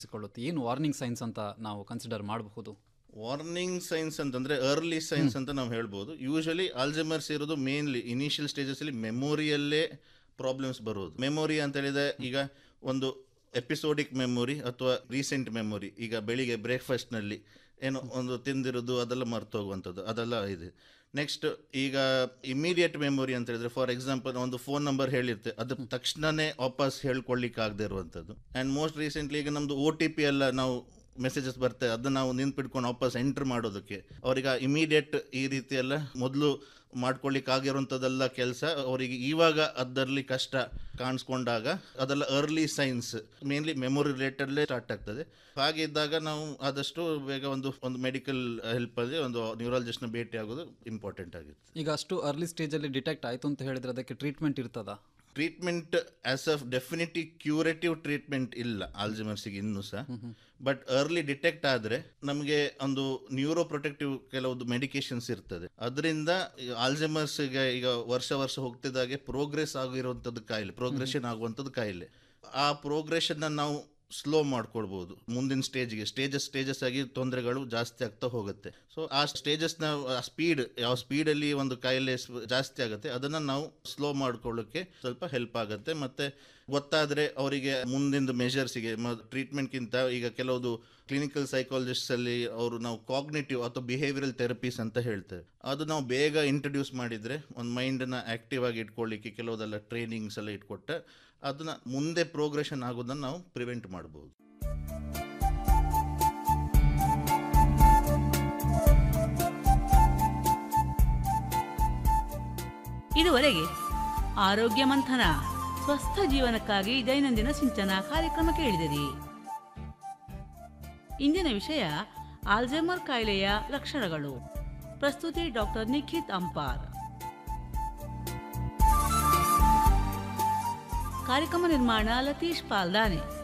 ಕೊಳ್ಳುತ್ತೆ ಏನು warning science ಅಂತ ನಾವು ಕನ್ಸಿಡರ್ ಮಾಡಬಹುದು ವಾರ್ನಿಂಗ್ ಸೈನ್ಸ್ ಅಂತಂದ್ರೆ ಅರ್ಲಿ ಸೈನ್ಸ್ ಅಂತ ನಾವು ಹೇಳ್ಬೋದು ಯೂಶಲಿ ಆಲ್ಜಮರ್ಸ್ ಇರೋದು ಮೇನ್ಲಿ ಇನಿಷಿಯಲ್ ಸ್ಟೇಜಸ್ ಅಲ್ಲಿ ಮೆಮೊರಿಯಲ್ಲೇ ಪ್ರಾಬ್ಲಮ್ಸ್ ಬರೋದು ಮೆಮೊರಿ ಅಂತ ಹೇಳಿದ್ರೆ ಈಗ ಒಂದು ಎಪಿಸೋಡಿಕ್ ಮೆಮೊರಿ ಅಥವಾ ರೀಸೆಂಟ್ ಮೆಮೊರಿ ಈಗ ಬೆಳಿಗ್ಗೆ ಬ್ರೇಕ್ಫಾಸ್ಟ್ನಲ್ಲಿ ಏನೋ ಒಂದು ತಿಂದಿರೋದು ಅದೆಲ್ಲ ಮರ್ತೋಗುವಂಥದ್ದು ಅದೆಲ್ಲ ಇದೆ ನೆಕ್ಸ್ಟ್ ಈಗ ಇಮಿಡಿಯೇಟ್ ಮೆಮೊರಿ ಅಂತ ಹೇಳಿದ್ರೆ ಫಾರ್ ಎಕ್ಸಾಂಪಲ್ ಒಂದು ಫೋನ್ ನಂಬರ್ ಹೇಳಿರ್ತೆ ಅದು ತಕ್ಷಣನೇ ವಾಪಸ್ ಹೇಳ್ಕೊಳ್ಳಿಕ್ಕೆ ಆಗದೆ ಇರುವಂಥದ್ದು ಆ್ಯಂಡ್ ಮೋಸ್ಟ್ ರೀಸೆಂಟ್ಲಿ ಈಗ ನಮ್ಮದು ಒ ಟಿ ಪಿ ಎಲ್ಲ ನಾವು ಮೆಸೇಜಸ್ ಬರ್ತದೆ ಅದನ್ನ ನಾವು ನಿಂತ್ಬಿಟ್ಕೊಂಡು ವಾಪಸ್ ಎಂಟರ್ ಮಾಡೋದಕ್ಕೆ ಅವ್ರಿಗೆ ಇಮಿಡಿಯೇಟ್ ಈ ರೀತಿ ಎಲ್ಲ ಮೊದಲು ಮಾಡ್ಕೊಳ್ಳಿಕ್ಕೆ ಆಗಿರುವಂಥದ್ದೆಲ್ಲ ಕೆಲಸ ಅವರಿಗೆ ಇವಾಗ ಅದರಲ್ಲಿ ಕಷ್ಟ ಕಾಣಿಸ್ಕೊಂಡಾಗ ಅದೆಲ್ಲ ಅರ್ಲಿ ಸೈನ್ಸ್ ಮೇನ್ಲಿ ಮೆಮೊರಿ ರಿಲೇಟೆಡ್ಲೇ ಸ್ಟಾರ್ಟ್ ಆಗ್ತದೆ ಹಾಗೆ ಇದ್ದಾಗ ನಾವು ಆದಷ್ಟು ಬೇಗ ಒಂದು ಒಂದು ಮೆಡಿಕಲ್ ಹೆಲ್ಪಲ್ಲಿ ಒಂದು ನ್ಯೂರಾಲಜಿಸ್ಟ್ನ ಭೇಟಿ ಆಗೋದು ಇಂಪಾರ್ಟೆಂಟ್ ಆಗಿತ್ತು ಈಗ ಅಷ್ಟು ಅರ್ಲಿ ಸ್ಟೇಜಲ್ಲಿ ಡಿಟೆಕ್ಟ್ ಆಯಿತು ಅಂತ ಹೇಳಿದ್ರೆ ಅದಕ್ಕೆ ಟ್ರೀಟ್ಮೆಂಟ್ ಇರ್ತದಾ treatment as a definitive curative treatment ಇಲ್ಲ ಆಲ್ಜಿಮರ್ಸಿಗೆ ಇನ್ನೂ ಸಹ ಬಟ್ ಅರ್ಲಿ ಡಿಟೆಕ್ಟ್ ಆದರೆ ನಮಗೆ ಒಂದು ನ್ಯೂರೋ ಪ್ರೊಟೆಕ್ಟಿವ್ ಕೆಲವೊಂದು ಮೆಡಿಕೇಶನ್ಸ್ ಇರ್ತದೆ ಅದರಿಂದ ಆಲ್ಜಿಮರ್ಸ್ಗೆ ಈಗ ವರ್ಷ ವರ್ಷ ಹೋಗ್ತಿದ್ದಾಗೆ ಪ್ರೋಗ್ರೆಸ್ ಆಗಿರುವಂಥದ್ದು ಕಾಯಿಲೆ ಪ್ರೋಗ್ರೆಷನ್ ಆಗುವಂಥದ್ದು ಕಾಯಿಲೆ ಆ ಪ್ರೋಗ್ರೆಷನ್ನ ನಾವು ಸ್ಲೋ ಮಾಡ್ಕೊಳ್ಬೋದು ಮುಂದಿನ ಸ್ಟೇಜ್ಗೆ ಸ್ಟೇಜಸ್ ಸ್ಟೇಜಸ್ ಆಗಿ ತೊಂದರೆಗಳು ಜಾಸ್ತಿ ಆಗ್ತಾ ಹೋಗುತ್ತೆ ಸೊ ಆ ಸ್ಟೇಜಸ್ನ ಸ್ಪೀಡ್ ಯಾವ ಸ್ಪೀಡಲ್ಲಿ ಒಂದು ಕಾಯಿಲೆ ಸ್- ಜಾಸ್ತಿ ಆಗುತ್ತೆ ಅದನ್ನು ನಾವು ಸ್ಲೋ ಮಾಡ್ಕೊಳ್ಳೋಕ್ಕೆ ಸ್ವಲ್ಪ ಹೆಲ್ಪ್ ಆಗುತ್ತೆ ಮತ್ತು ಗೊತ್ತಾದರೆ ಅವರಿಗೆ ಮುಂದಿನ ಮೆಷರ್ಸಿಗೆ ಟ್ರೀಟ್ಮೆಂಟ್ಗಿಂತ ಈಗ ಕೆಲವೊಂದು ಕ್ಲಿನಿಕಲ್ ಸೈಕಾಲಜಿಸ್ಟ್ ಅಲ್ಲಿ ಅವರು ನಾವು ಕಾಗ್ನೇಟಿವ್ ಅಥವಾ ಬಿಹೇವಿಯರಲ್ ಥೆರಪೀಸ್ ಅಂತ ಹೇಳ್ತೇವೆ ಅದು ನಾವು ಬೇಗ ಇಂಟ್ರೊಡ್ಯೂಸ್ ಮಾಡಿದರೆ ಒಂದು ಮೈಂಡನ್ನ ಆಕ್ಟಿವ್ ಆಗಿ ಇಟ್ಕೊಳ್ಳಿಕ್ಕೆ ಕೆಲವುದೆಲ್ಲ ಟ್ರೈನಿಂಗ್ಸ್ ಎಲ್ಲ ಇಟ್ಕೊಟ್ಟೆ ಅದನ್ನ ಮುಂದೆ ಪ್ರೋಗ್ರೆಷನ್ ಆಗೋದನ್ನು ನಾವು ಪ್ರಿವೆಂಟ್ ಮಾಡ್ಬೋದು ಇದುವರೆಗೆ ಆರೋಗ್ಯ ಮಂಥನ ಸ್ವಸ್ಥ ಜೀವನಕ್ಕಾಗಿ ದೈನಂದಿನ ಸಿಂಚನ ಕಾರ್ಯಕ್ರಮ ಕೇಳಿದಿರಿ ಇಂದಿನ ವಿಷಯ ಆಲ್ಝೈಮರ್ ಕಾಯಿಲೆಯ ಲಕ್ಷಣಗಳು ಪ್ರಸ್ತುತಿ ಡಾಕ್ಟರ್ ನಿಖಿತ್ ಅಂಪಾರ್ ಕಾರ್ಯಕ್ರಮ ನಿರ್ಮಾಣ ಲತೀಶ್ ಪಾಲ್ದಾನೆ